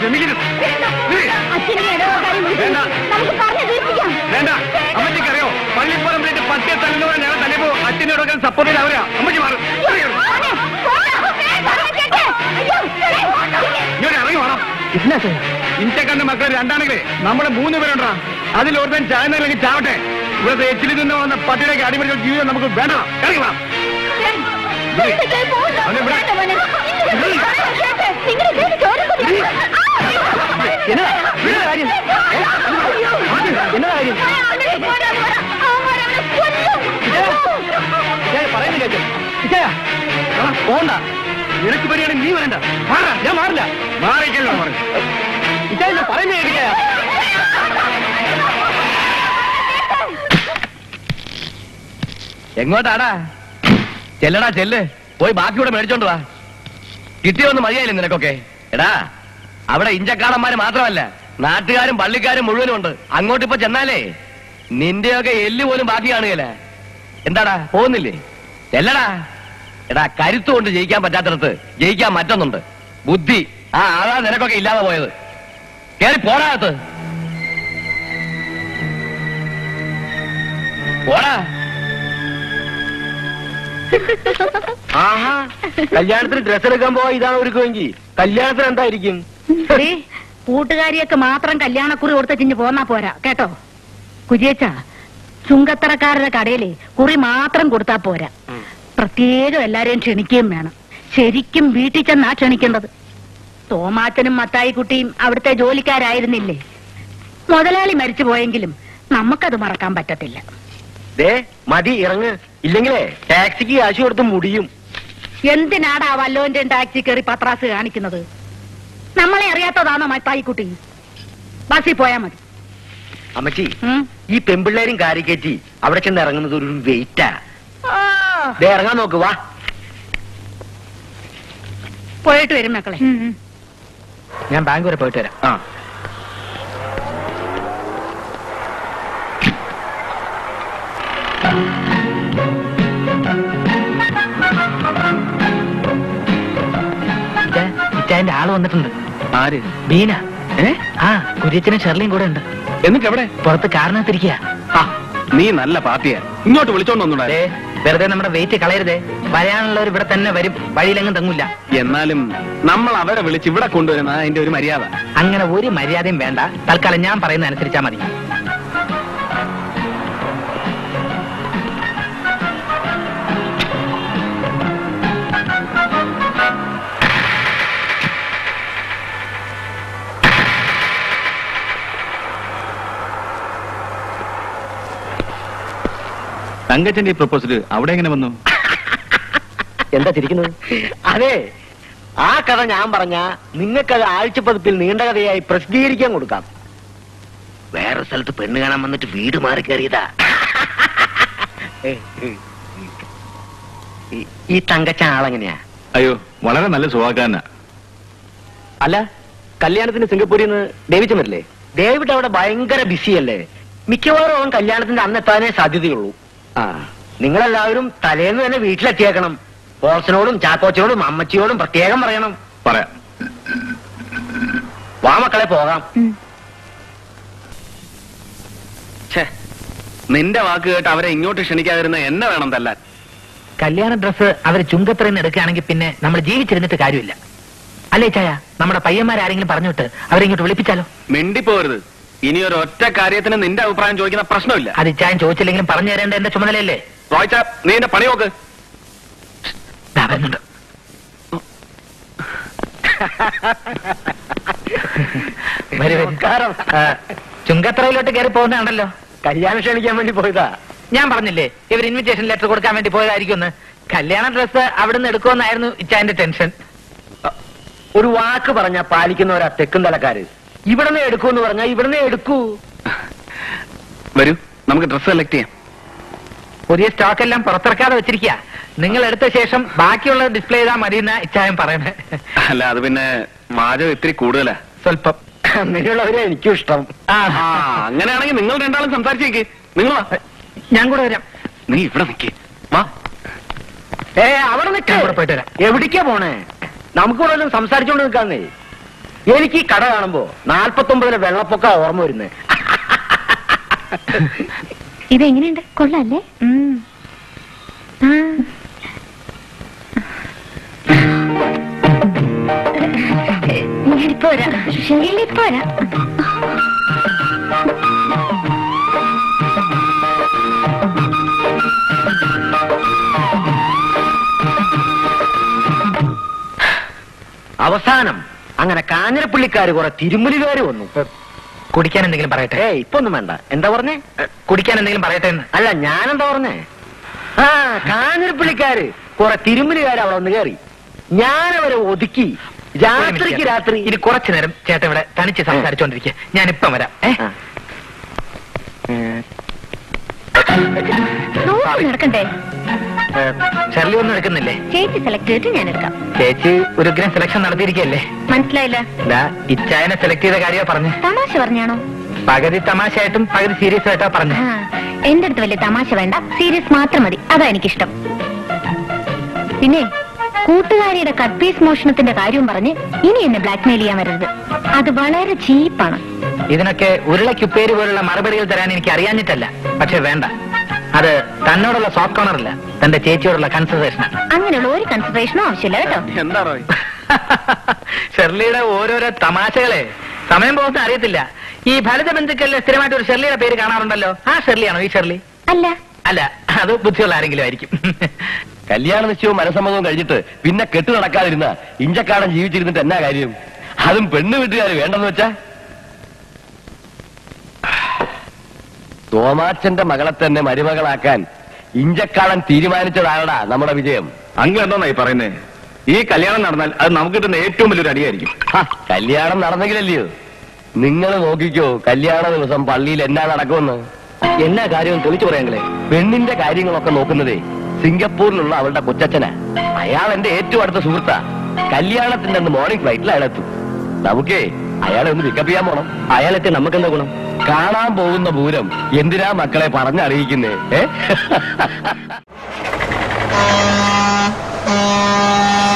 ക്ഷമിക്കണം അച്ഛനെ ഇടവകാര്യം വിളിച്ച് വേണ്ട. നമുക്ക് പറഞ്ഞു തീർപ്പിക്കാം വേണ്ട അമ്മച്ചിക്കറിയോ പള്ളിപ്പറമ്പിലേക്ക് പട്ടിയെ തല്ലുന്നവരെ ഞങ്ങൾ തല്ലിയപ്പോ അച്ഛനോടൊക്കെ സപ്പോർട്ട് ചെയ്ത് അവരാ അമ്മച്ചി മാറും മോനെ, പോടാ. പറഞ്ഞ കേക്ക്. അയ്യോ, ഇങ്ങനെ ഇറങ്ങി വേണം ഇഞ്ചക്കണ്ട മക്കൾ രണ്ടാണെങ്കിലേ നമ്മള് മൂന്ന് പേരുണ്ടാ അതിൽ ഒരുത്തൻ ചായന്നെങ്കിൽ ചാവട്ടെ ഇവിടുത്തെ എച്ചിൽ നിന്ന് വന്ന പട്ടിയിലേക്ക് അടിമറികൾ ജീവിതം നമുക്ക് വേണ്ട ഇറങ്ങി വാ ഇവിടുത്തെ പോകണ്ട. അവനെ ഇവിടെ- വേണ്ട മോനെ. ഇങ്ങനെ പറഞ്ഞ കേക്ക്. നിങ്ങളുടെ കേക്ക് ചോരുന്നില്ല. ആ, അയ്യോ. എന്നതാ? എന്നതാ കാര്യം? അയ്യോ. എന്നതാ കാര്യം? അവനെ കൊല്ലാൻ പറ. അവൻ അവനെ കൊല്ലും. പറയുന്ന കേക്ക് പോണ്ട നിനക്ക് പരിയാണ് നീ വേണ്ട മാറാ ഞാൻ മാറില്ല മാറിക്കല്ലോ പറഞ്ഞു ഇച്ചാ പറയുന്ന കേൾക്കില്ല എങ്ങോട്ടാടാ ചെല്ലടാ ചെല്ല് പോയി ബാക്കി കൂടെ മേടിച്ചോണ്ട് വാ കിട്ടിയൊന്നും മതിയായില്ലേ നിനക്കൊക്കെ എടാ അവിടെ ഇഞ്ചക്കാളന്മാര് മാത്രമല്ല നാട്ടുകാരും പള്ളിക്കാരും മുഴുവനും ഉണ്ട് അങ്ങോട്ട് ഇപ്പൊ ചെന്നാലേ നിന്റെയൊക്കെ എല്ല് പോലും ബാക്കി കാണുകയില്ല എന്താടാ പോകുന്നില്ലേ ചെല്ലടാ എടാ കരുത്തുകൊണ്ട് ജയിക്കാൻ പറ്റാത്തടത്ത് ജയിക്കാൻ മറ്റൊന്നുണ്ട് ബുദ്ധി ആ അതാ നിനക്കൊക്കെ ഇല്ലാതെ പോയത് കേറി പോടാകത്ത് പോടാ ആഹാ കല്യാണത്തിന് ഡ്രസ് എടുക്കാൻ പോവാ ഇതാണ് ഒരുക്കുമെങ്കിൽ കല്യാണത്തിന് എന്തായിരിക്കും ദേ, കൂട്ടുകാരിയൊക്കെ മാത്രം കല്യാണക്കുറി കൊടുത്തിഞ്ഞ് പോന്നാ പോരാ കേട്ടോ കുജിയച്ച ചുങ്കത്തറക്കാരുടെ കടയിലെ കുറി മാത്രം കൊടുത്താ പോരാ പ്രത്യേകം എല്ലാരെയും ക്ഷണിക്കുകയും വേണം ശരിക്കും വീട്ടിൽ ചെന്നാ ക്ഷണിക്കേണ്ടത് തോമാച്ചനും മത്തായിക്കുട്ടിയും അവിടുത്തെ ജോലിക്കാരായിരുന്നില്ലേ മുതലാളി മരിച്ചു പോയെങ്കിലും നമുക്കത് മറക്കാൻ പറ്റത്തില്ല ദേ മതി ഇറങ്ങ് ഇല്ലെങ്കിലേ ടാക്സിക്ക് കാശ് കൊടുത്ത് മുടിയും എന്തിനാടാ വല്ലോന്റെ ടാക്സി കയറി പത്രാസ് കാണിക്കുന്നത് നമ്മളെ അറിയാത്തതാണോ മത്തായിക്കുട്ടി ബസ്സിൽ പോയാ മതി അമ്മച്ചി ഉം? ഈ പെമ്പിള്ളേരും കാരിക്കറ്റി അവിടെ ചെന്ന് ഇറങ്ങുന്നത് ഒരു വെയിറ്റാ ആ, ദേ ഇറങ്ങാൻ നോക്ക് വാ പോയിട്ട് വരും മക്കളെ ഞാൻ ബാങ്ക് വരെ പോയിട്ട് വരാം ആ ഇച്ചായന്റെ ആള് വന്നിട്ടുണ്ട് ആര് ബീന ഏ ആ കുര്യച്ചനും ഷെർലിയും കൂടെ ഉണ്ട് എന്നിട്ട് എവിടെ പുറത്ത് കാറിനകത്തിരിക്കുക ആ നീ നല്ല പാർട്ടിയാ ഇങ്ങോട്ട് വിളിച്ചോണ്ട് വന്നൂടാ വെറുതെ നമ്മുടെ വെയിറ്റ് കളയരുതേ വരാനുള്ളവർ ഇവിടെ തന്നെ വരും വഴിയിലെങ്ങും തങ്ങൂല എന്നാലും നമ്മൾ അവരെ വിളിച്ച് ഇവിടെ കൊണ്ടുവരുന്ന അതിന്റെ ഒരു മര്യാദ അങ്ങനെ ഒരു മര്യാദയും വേണ്ട തൽക്കാലം ഞാൻ പറയുന്ന അനുസരിച്ചാ മതി തങ്കച്ചന്റെ ഈ പ്രപ്പോസൽ അവിടെ എങ്ങനെ വന്നു എന്താ ചിരിക്കുന്നത് അതെ ആ കഥ ഞാൻ പറഞ്ഞ നിങ്ങൾക്കത് ആഴ്ചപ്പതിപ്പിൽ നീണ്ട കഥയായി പ്രസിദ്ധീകരിക്കാൻ കൊടുക്കാം വേറെ സ്ഥലത്ത് പെണ്ണ് കാണാൻ വന്നിട്ട് വീട് മാറി കയറിയതാ ഈ- ഈ തങ്കച്ച ആളെങ്ങനെയാ അയ്യോ വളരെ നല്ല സ്വഭാവക്കാരനാ അല്ല കല്യാണത്തിന് സിംഗപ്പൂരിൽ നിന്ന് ഡേവിഡ് വരില്ലേ ഡേവിഡ് അവിടെ ഭയങ്കര ബിസിയല്ലേ മിക്കവാറും അവൻ കല്യാണത്തിന്റെ അന്നെത്താനേ സാധ്യതയുള്ളൂ ആ നിങ്ങളെല്ലാവരും തലേന്ന് തന്നെ വീട്ടിലെത്തിയേക്കണം ബോൾസിനോടും ചാക്കോച്ചനോടും അമ്മച്ചിയോടും പ്രത്യേകം പറയണം പറയാം വാ മക്കളെ പോകാം ഛേ നിന്റെ വാക്ക് കേട്ട് അവരെ ഇങ്ങോട്ട് ക്ഷണിക്കാതിരുന്ന എന്നെ വേണം തല്ലാൻ കല്യാണ ഡ്രസ്സ് അവർ ചുങ്കത്രയിൽ നിന്ന് എടുക്കുകയാണെങ്കിൽ പിന്നെ നമ്മൾ ജീവിച്ചിരുന്നിട്ട് കാര്യമില്ല അല്ലേ ചായ നമ്മുടെ പയ്യന്മാരാരെങ്കിലും പറഞ്ഞിട്ട് അവരെ ഇങ്ങോട്ട് വിളിപ്പിച്ചാലോ മിണ്ടിപ്പോരുത് ഇനി ഒരു ഒറ്റ കാര്യത്തിന് നിന്റെ അഭിപ്രായം ചോദിക്കുന്ന പ്രശ്നമില്ല അത് ഇച്ചായൻ ചോദിച്ചില്ലെങ്കിലും പറഞ്ഞു തരേണ്ട എന്റെ ചുമതലയല്ലേ റോയ്ച്ച നീ എന്റെ പണി നോക്ക് ദാ വരുന്നുണ്ട് വരൂ, വരൂ. ആ, ചുങ്കത്രയിലോട്ട് കയറി പോകുന്നതാണല്ലോ കല്യാണം ക്ഷണിക്കാൻ വേണ്ടി പോയതാ ഞാൻ പറഞ്ഞില്ലേ ഇവർ ഇൻവിറ്റേഷൻ ലെറ്റർ കൊടുക്കാൻ വേണ്ടി പോയതായിരിക്കും കല്യാണ ഡ്രസ്സ് അവിടുന്ന് എടുക്കുമെന്നായിരുന്നു ഇച്ചായന്റെ ടെൻഷൻ ഒരു വാക്ക് പറഞ്ഞ പാലിക്കുന്നവരാ തെക്കും തലക്കാര് ഇവിടുന്ന് എടുക്കൂന്ന് പറഞ്ഞാ ഇവിടുന്ന് എടുക്കൂ വരൂ നമുക്ക് ഡ്രസ് സെലക്ട് ചെയ്യാം പുതിയ സ്റ്റോക്ക് എല്ലാം പുറത്തിറക്കാതെ വെച്ചിരിക്കുക നിങ്ങൾ എടുത്ത ശേഷം ബാക്കിയുള്ളത് ഡിസ്പ്ലേ ചെയ്താൽ മതി എന്നാ ഇച്ചായം പറയണേ അല്ല അത് പിന്നെ വാചകം ഇത്തിരി കൂടുതലാ സ്വല്പം അങ്ങനെയുള്ളവരെ എനിക്കും ഇഷ്ടം ആ ആ അങ്ങനെയാണെങ്കിൽ നിങ്ങൾ രണ്ടാളും സംസാരിച്ചേക്ക് നിങ്ങൾ വാ. ഞാൻ കൂടെ വരാം നീ ഇവിടെ നിൽക്കേ വാ ഏ അവിടെ നിൽക്ക ഞാൻ കൂടെ പോയിട്ട് വരാം എവിടേക്കാ പോണേ നമുക്ക് ഇവിടെ വല്ലതും സംസാരിച്ചോണ്ട് നിൽക്കാന്നേ എനിക്ക് ഈ കട കാണുമ്പോ നാൽപ്പത്തൊമ്പതിലെ വെള്ളപ്പൊക്ക ഓർമ്മ വരുന്നത് ഇതെങ്ങനെയുണ്ട് കൊള്ളാല്ലേ ഉം. ആ. ഞാനിപ്പോ വരാം ശരിയിലിപ്പോ വരാം അവസാനം അങ്ങനെ കാഞ്ഞിരപ്പള്ളിക്കാര് കുറെ തിരുമലുകാര് വന്നു കുടിക്കാൻ എന്തെങ്കിലും പറയട്ടെ ഏ ഇപ്പൊ ഒന്നും വേണ്ട എന്താ പറഞ്ഞേ കുടിക്കാൻ എന്തെങ്കിലും പറയട്ടെ എന്ന് അല്ല ഞാനെന്താ പറഞ്ഞേ ആ കാഞ്ഞിരപ്പള്ളിക്കാര് കുറെ തിരുമലുകാര് അവിടെ വന്ന് കയറി ഞാനവരെ ഒതുക്കി രാത്രിക്ക് രാത്രി ഇനി കുറച്ചു നേരം ചേട്ടൻ ഇവിടെ തനിച്ച് സംസാരിച്ചോണ്ടിരിക്കുക ഞാൻ ഇപ്പം വരാം ഏ? ആ. ഏ, നോക്കി നടക്കണ്ടേ ഏ, ഷെർലി ഒന്നും എടുക്കുന്നില്ലേ ചേച്ചി സെലക്ട് ചെയ്തിട്ട് ഞാൻ എടുക്കാം ചേച്ചി ഒരു ഗ്രാം സെലക്ഷൻ നടത്തിയിരിക്കല്ലേ മനസ്സിലായില്ല ദാ ഇച്ചായനെ സെലക്ട് ചെയ്ത കാര്യമാ പറഞ്ഞു തമാശ പറഞ്ഞാണോ പകുതി തമാശയായിട്ടും പകുതി സീരിയസ് ആയിട്ടാ പറഞ്ഞു ആ, എന്റെ അടുത്ത് വലിയ തമാശ വേണ്ട സീരിയസ് മാത്രം മതി അതാ എനിക്കിഷ്ടം പിന്നെ കൂട്ടുകാരിയുടെ കട്ട് പീസ് മോഷണത്തിന്റെ കാര്യവും പറഞ്ഞ് ഇനി എന്നെ ബ്ലാക്ക്മെയിൽ ചെയ്യാൻ വരരുത് അത് വളരെ ചീപ്പാണ് ഇതിനൊക്കെ ഉരുളക്കുപ്പേര് പോലുള്ള മറുപടികൾ തരാൻ എനിക്ക് അറിയാഞ്ഞിട്ടല്ല പക്ഷെ വേണ്ട അത് തന്നോടുള്ള സോഫ്റ്റ് കോർണർ അല്ല തന്റെ ചേച്ചിയോടുള്ള കൺസിഡറേഷനാണ് അങ്ങനെയുള്ള ഒരു കൺസിഡറേഷനും ആവശ്യമില്ല കേട്ടോ എന്താണോ ഷെർലിയുടെ ഓരോരോ തമാശകളെ സമയം പോകുന്ന അറിയത്തില്ല ഈ ഫലിത ബന്ധുക്കളിൽ സ്ഥിരമായിട്ട് ഒരു ഷെർലിയുടെ പേര് കാണാറുണ്ടല്ലോ ആ ഷെർലിയാണോ ഈ ഷെർലി അല്ല അല്ല അത് ബുദ്ധിയുള്ള ആരെങ്കിലും ആയിരിക്കും കല്യാണ നിശ്ചയവും മനസ്സമ്മതവും കഴിഞ്ഞിട്ട് പിന്നെ കെട്ടു നടക്കാതിരുന്ന ഇഞ്ചക്കാടൻ ജീവിച്ചിരുന്നിട്ട് എന്നാ കാര്യം അതും പെണ്ണ് വീട്ടുകാർ വേണ്ടെന്ന് വെച്ചാ തോമാച്ചന്റെ മകളെ തന്നെ മരുമകളാക്കാൻ ഇഞ്ചക്കാടൻ തീരുമാനിച്ചതാണടാ നമ്മുടെ വിജയം അങ്ങ് എന്തായി പറയുന്നേ ഈ കല്യാണം നടന്നാൽ അത് നമുക്ക് കിട്ടുന്ന ഏറ്റവും വലിയൊരു അടിയായിരിക്കും ഹ, കല്യാണം നടന്നെങ്കിലല്ലയോ നിങ്ങൾ നോക്കിക്കോ കല്യാണ ദിവസം പള്ളിയിൽ എന്നാ നടക്കുമെന്ന് എന്നാ കാര്യം തെളിച്ചു പറയാങ്ങളെ പെണ്ണിന്റെ കാര്യങ്ങളൊക്കെ നോക്കുന്നതേ സിംഗപ്പൂരിലുള്ള അവളുടെ കൊച്ചച്ഛനാ അയാൾ എന്റെ ഏറ്റവും അടുത്ത സുഹൃത്താ കല്യാണത്തിന്റെ അന്ന് മോർണിംഗ് ഫ്ലൈറ്റിൽ അയാളെത്തും നമുക്കേ അയാളെ ഒന്ന് പിക്കപ്പ് ചെയ്യാൻ പോണം അയാളെത്തി നമുക്കെന്താ ഗുണം കാണാൻ പോകുന്ന പൂരം എന്തിനാ മക്കളെ പറഞ്ഞറിയിക്കുന്നേ ഏ